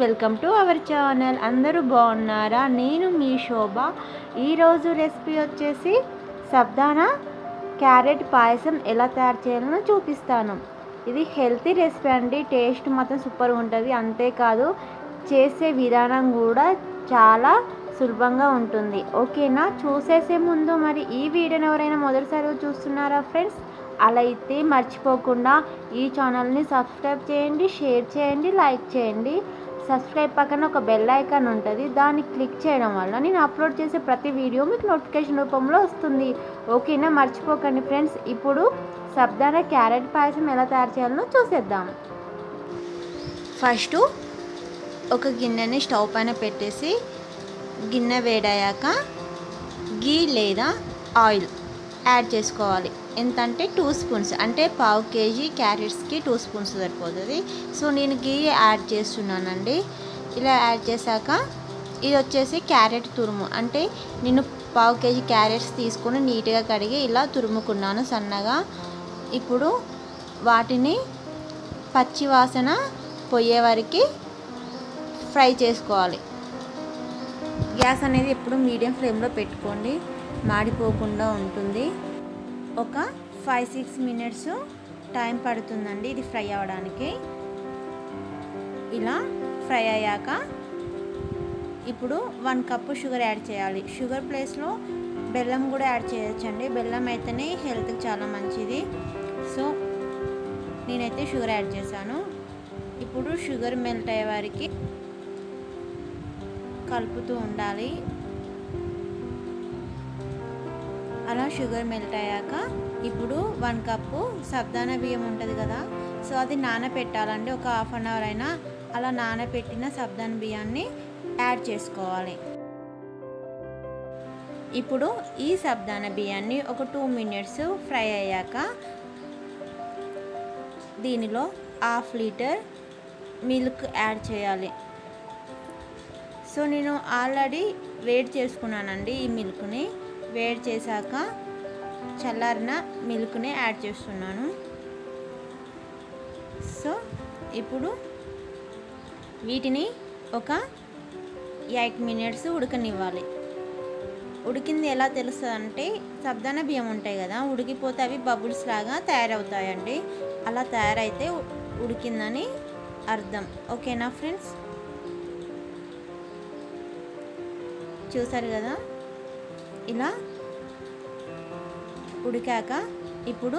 welcome to our channel అందరూ బాగున్నారా నేను మీ శోభ ఈరోజు రెసిపీ వచ్చేసి సబ్దానా క్యారెట్ పాయసం ఎలా తయారు చేయాలో చూపిస్తాను ఇది హెల్తీ రెసిపీ అండి టేస్ట్ మాత్రం సూపర్ ఉంటుంది అంతేకాదు చేసే విధానం కూడా చాలా సులభంగా ఉంటుంది ఓకేనా చూసేసే ముందు మరి ఈ వీడియోని ఎవరైనా మొదటిసారిగా చూస్తున్నారా ఫ్రెండ్స్ అలా అయితే మర్చిపోకుండా ఈ ఛానల్ని సబ్స్క్రైబ్ చేయండి షేర్ చేయండి లైక్ చేయండి సబ్స్క్రైబ్ పక్కన ఒక బెల్ ఐకాన్ ఉంటుంది దాన్ని క్లిక్ చేయడం వల్ల నేను అప్లోడ్ చేసే ప్రతి వీడియో మీకు నోటిఫికేషన్ రూపంలో వస్తుంది ఓకేనా మర్చిపోకండి ఫ్రెండ్స్ ఇప్పుడు సబ్దానా క్యారెట్ పాయసం ఎలా తయారు చేయాలో చూసేద్దాం ఫస్ట్ ఒక గిన్నెని స్టవ్ పైన పెట్టేసి గిన్నె వేడయ్యాక గీ లేదా ఆయిల్ యాడ్ చేసుకోవాలి ఎంత అంటే టూ స్పూన్స్ అంటే పావు కేజీ క్యారెట్స్కి టూ స్పూన్స్ సరిపోతుంది సో నేను గీ యాడ్ చేస్తున్నానండి ఇలా యాడ్ చేశాక ఇది వచ్చేసి క్యారెట్ తురుము అంటే నేను పావు కేజీ క్యారెట్స్ తీసుకొని నీట్గా కడిగి ఇలా తురుముకున్నాను సన్నగా ఇప్పుడు వాటిని పచ్చి వాసన పోయే వరకు ఫ్రై చేసుకోవాలి గ్యాస్ అనేది ఎప్పుడు మీడియం ఫ్లేమ్లో పెట్టుకోండి మాడిపోకుండా ఉంటుంది ఒక ఫైవ్ సిక్స్ మినిట్స్ టైం పడుతుందండి ఇది ఫ్రై అవ్వడానికి ఇలా ఫ్రై అయ్యాక ఇప్పుడు వన్ కప్పు షుగర్ యాడ్ చేయాలి షుగర్ ప్లేస్లో బెల్లం కూడా యాడ్ చేయొచ్చండి బెల్లం అయితేనే హెల్త్కి చాలా మంచిది సో నేనైతే షుగర్ యాడ్ చేశాను ఇప్పుడు షుగర్ మెల్ట్ అయ్యే వారికి కలుపుతూ ఉండాలి అలా షుగర్ మెల్ట్ అయ్యాక ఇప్పుడు వన్ కప్పు సబ్దానా బియ్యం ఉంటుంది కదా సో అది నానబెట్టాలండి ఒక హాఫ్ అన్ అవర్ అయినా అలా నానబెట్టిన సబ్దానా బియ్యాన్ని యాడ్ చేసుకోవాలి ఇప్పుడు ఈ సబ్దానా బియ్యాన్ని ఒక టూ మినిట్స్ ఫ్రై అయ్యాక దీనిలో హాఫ్ లీటర్ మిల్క్ యాడ్ చేయాలి సో నేను ఆల్రెడీ వేడి చేసుకున్నానండి ఈ మిల్క్ని వేడి చేశాక చల్లారిన మిల్క్ని యాడ్ చేస్తున్నాను సో ఇప్పుడు వీటిని ఒక ఎయిట్ మినిట్స్ ఉడకనివ్వాలి ఉడికింది ఎలా తెలుస్తుంది అంటే సబ్దాన బియ్యం ఉంటాయి కదా ఉడికిపోతే అవి బబుల్స్ లాగా తయారవుతాయండి అలా తయారైతే ఉడికిందని అర్థం ఓకేనా ఫ్రెండ్స్ చూసారు కదా ఇలా ఉడికాక ఇప్పుడు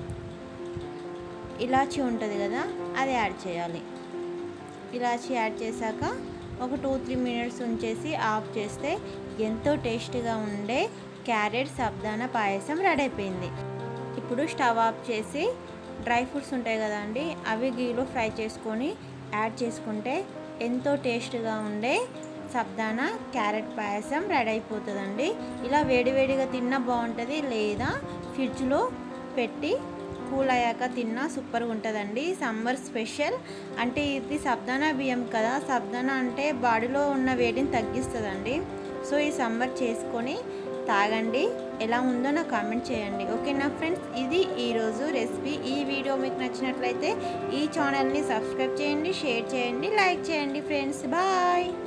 ఇలాచీ ఉంటుంది కదా అది యాడ్ చేయాలి ఇలాచీ యాడ్ చేశాక ఒక టూ త్రీ మినిట్స్ ఉంచేసి ఆఫ్ చేస్తే ఎంతో టేస్టీగా ఉండే క్యారెట్ సబ్దానా పాయసం రెడీ అయిపోయింది ఇప్పుడు స్టవ్ ఆఫ్ చేసి డ్రై ఫ్రూట్స్ ఉంటాయి కదండి అవి గీలో ఫ్రై చేసుకొని యాడ్ చేసుకుంటే ఎంతో టేస్ట్గా ఉండే సబ్దానా క్యారెట్ పాయసం రెడీ అయిపోతుందండి ఇలా వేడివేడిగా తిన్నా బాగుంటుంది లేదా ఫ్రిడ్జ్లో పెట్టి కూల్ అయ్యాక తిన్నా సూపర్గా ఉంటుందండి సమ్మర్ స్పెషల్ అంటే ఇది సబ్దానా బియ్యం కదా సబ్దానా అంటే బాడీలో ఉన్న వేడిని తగ్గిస్తుందండి సో ఈ సమ్మర్ చేసుకొని తాగండి ఎలా ఉందో నాకు కామెంట్ చేయండి ఓకేనా ఫ్రెండ్స్ ఇది ఈరోజు రెసిపీ ఈ వీడియో మీకు నచ్చినట్లయితే ఈ ఛానల్ని సబ్స్క్రైబ్ చేయండి షేర్ చేయండి లైక్ చేయండి ఫ్రెండ్స్ బాయ్